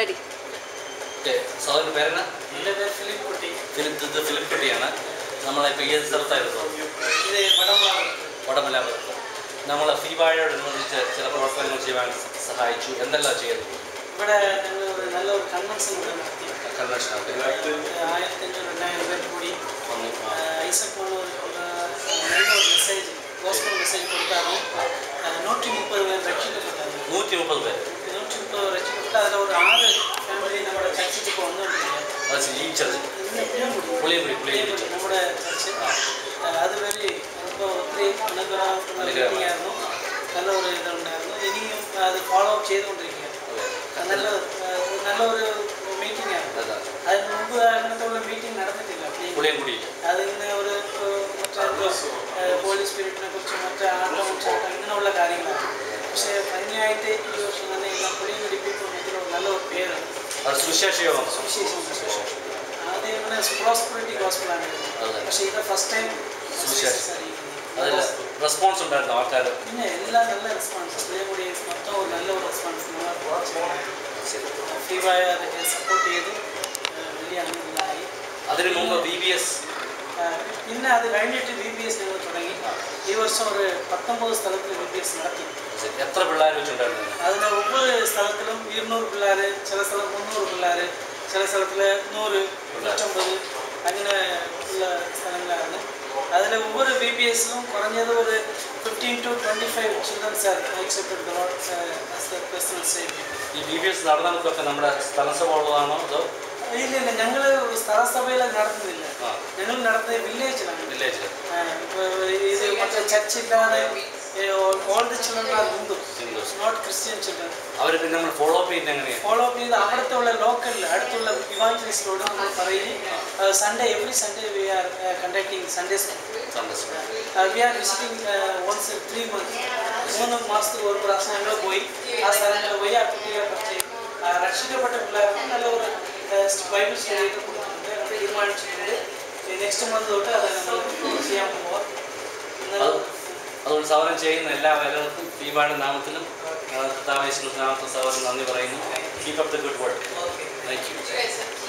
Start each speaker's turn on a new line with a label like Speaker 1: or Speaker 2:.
Speaker 1: Ready
Speaker 2: okay സഹോദരൻ പേരെന്നാ
Speaker 3: എൻ്റെ പേര് ഫിലിപ്പ് കുട്ടി
Speaker 2: ഫിലിപ്പ് ഇത് ഫിലിപ്പ് കുട്ടിയാണ് നമ്മളിപ്പോൾ ഏത് സ്ഥലത്തായിരുന്നു
Speaker 3: ഇത് വടംവാള്
Speaker 2: വടമലാപുരത്ത് നമ്മൾ ഫീബായോടനുബന്ധിച്ച് ചില പ്രവർത്തനങ്ങൾ ചെയ്യാൻ സഹായിച്ചു എന്തെല്ലാം ചെയ്തു
Speaker 3: ഇവിടെ ഞങ്ങൾ ഒരു നല്ല ഒരു കൺവെൻഷൻ ഇവിടെ നടത്തി
Speaker 2: കൺവെൻഷൻ
Speaker 3: ആയിരത്തി അഞ്ഞൂറ് രണ്ടായിരം പേർ കൂടി
Speaker 2: വന്നു ആ.
Speaker 3: ഐസക് ഒരു நல்ல ஒரு மெசேஜ் கோஸ்பல் மெசேஜ் கொடுத்தாரு நூற்றி முப்பது பேர் ரட்சிக்கப்பட்டாங்க
Speaker 2: നൂറ്റി മുപ്പത് പേര്
Speaker 3: நூற்றி முப்பது ரட்சிக்கப்பட்டு அதில் ஒரு ஆறு ஃபேமிலி நம்மளோட சர்ச்சுக்கு இப்போ வந்துருக்கீங்க
Speaker 2: അത് ഈ ചർച്ച്
Speaker 3: இன்னும் புளியங்குடி
Speaker 2: പുളിയമ്പുരി പുളിയമ്പുരി
Speaker 3: നമ്മുടെ ചർച്ച് അത് വഴി ഇപ്പോൾ ഒത്തിരി അനുഗ്രഹമായിട്ടുള്ള മീറ്റിംഗ് ആയിരുന്നു നല്ല ഒരു ഇതുണ്ടായിരുന്നു ഇനിയും അത് ഫോളോ അപ്പ് ചെയ്തുകൊണ്ടിരിക്കുകയാണ് അത് നല്ല അത് നല്ല ഒരു മീറ്റിംഗ് ആണ്
Speaker 2: അതെ
Speaker 3: അതിന് മുമ്പ് അങ്ങനത്തെ മീറ്റിംഗ് നടന്നിട്ടില്ല പുളിയങ്കുടി.
Speaker 2: പുളിയൻകുടി
Speaker 3: അതിങ്ങനെ ഒരു ഏഹ്, മറ്റേ പോലീസ് സ്പിരിറ്റിനെ കുറിച്ച് മറ്റേ ആട്ടം ചാട്ടം ഇങ്ങനെയുള്ള കാര്യങ്ങളാണ് പക്ഷേ ഭംഗിയായിട്ട് ഈ വർഷം തന്നെ എല്ലാം പുളിയങ്കുടി പീപ്പിൾ ഇതിലൊരു നല്ല ഒരു പേരാണ്
Speaker 2: അത് സുവിശേഷ യോഗം
Speaker 3: സുവിശേഷം ആദ്യം ഇങ്ങനെ പ്രോസ്പെറിറ്റി ഗോസ്പിളാണ്
Speaker 2: അതെ.
Speaker 3: പക്ഷേ ഇത് ഫസ്റ്റ് ടൈം
Speaker 2: സുവിശേഷം. അതിൽ റെസ്പോൺസ് ഉണ്ടായിരുന്നു ആൾക്കാർ
Speaker 3: പിന്നെ എല്ലാം നല്ല റെസ്പോൺസ് പുളിയങ്കുടി മൊത്തം ഒരു നല്ല ഒരു റെസ്പോൺസ് ഫ്രീവായ അതൊക്കെ സപ്പോർട്ട് ചെയ്ത് ഏഹ്, വലിയ അനുകൂലമായി
Speaker 2: അതിനു മുമ്പ് ബി ബി എസ്
Speaker 3: പിന്നെ അത് കഴിഞ്ഞിട്ട് ബി ബി എസ് ഞങ്ങൾ തുടങ്ങി ഈ വർഷം ഒരു പത്തൊമ്പത് സ്ഥലത്തിൽ ബി ബി എസ് നടത്തി
Speaker 2: എത്ര പിള്ളേർ വെച്ചിട്ടുണ്ടായിരുന്നു
Speaker 3: അതിൽ ഒമ്പത് സ്ഥലത്തിലും ഇരുന്നൂറ് പിള്ളേർ ചില സ്ഥലം മുന്നൂറ് പിള്ളേർ ചില സ്ഥലത്തിൽ നൂറ് നൂറ്റമ്പത് അങ്ങനെ ഉള്ള സ്ഥലങ്ങളാണ് അതിൽ ഒவ்வொரு ബി ബി എസിലും കുറഞ്ഞത് ഒരു fifteen to twenty five childrens are accepted personal saving
Speaker 2: ഈ ബി ബി എസ് നടന്നവർക്കൊക്കെ നമ്മുടെ സ്ഥലസഭ ഉള്ളതാണോ അതോ
Speaker 3: ഇല്ല ഇല്ല ഞങ്ങൾ സ്ഥലസഭയിൽ നടത്തുന്നില്ല
Speaker 2: ആ
Speaker 3: ഞങ്ങൾ നടത്തുന്നത് വില്ലേജിലാണ്
Speaker 2: വില്ലേജിൽ
Speaker 3: ആ, ഇപ്പൊ ഇത് മറ്റേ ചർച്ച് ഇല്ലാതെ all the children are Hindu
Speaker 2: Hindus
Speaker 3: not Christian children
Speaker 2: അവർ പിന്നെ നമ്മൾ ഫോളോ അപ്പ് ചെയ്യുന്നത് എങ്ങനെയാണ്
Speaker 3: ഫോളോ അപ്പ് ചെയ്ത് അവിടുത്തെ ഉള്ള ലോക്കൽ അടുത്തുള്ള ഇവാഞ്ചലിസ്റ്റോട് നമ്മൾ പറയും Sunday every Sunday we are conducting Sunday we are visiting once three months മൂന്ന് മാസത്തിൽ ഒരു പ്രാവശ്യം ഞങ്ങൾ പോയി ആ സ്ഥലങ്ങളിൽ പോയി ആ കുട്ടികളെ കുറച്ച് ആ, രക്ഷിക്കപ്പെട്ട പിള്ളേർക്ക് നല്ല ഒരു ബൈബിൾ സ്റ്റഡി ഒക്കെ കൊടുക്കുന്നുണ്ട് അത് തീരുമാനിച്ചിട്ടുണ്ട് നെക്സ്റ്റ് മന്ത് തൊട്ട് അത് നമ്മൾ ചെയ്യാൻ പോവാം ഇന്ന്
Speaker 2: അത് അതുകൊണ്ട് സഹോദരൻ ചെയ്യുന്ന എല്ലാ വേലകൾക്കും ദീപായുടെ നാമത്തിലും കർത്താവേശ്വര നാമത്തിൽ സഹോദരൻ നന്ദി പറയുന്നു keep up the good work
Speaker 3: okay
Speaker 2: thank U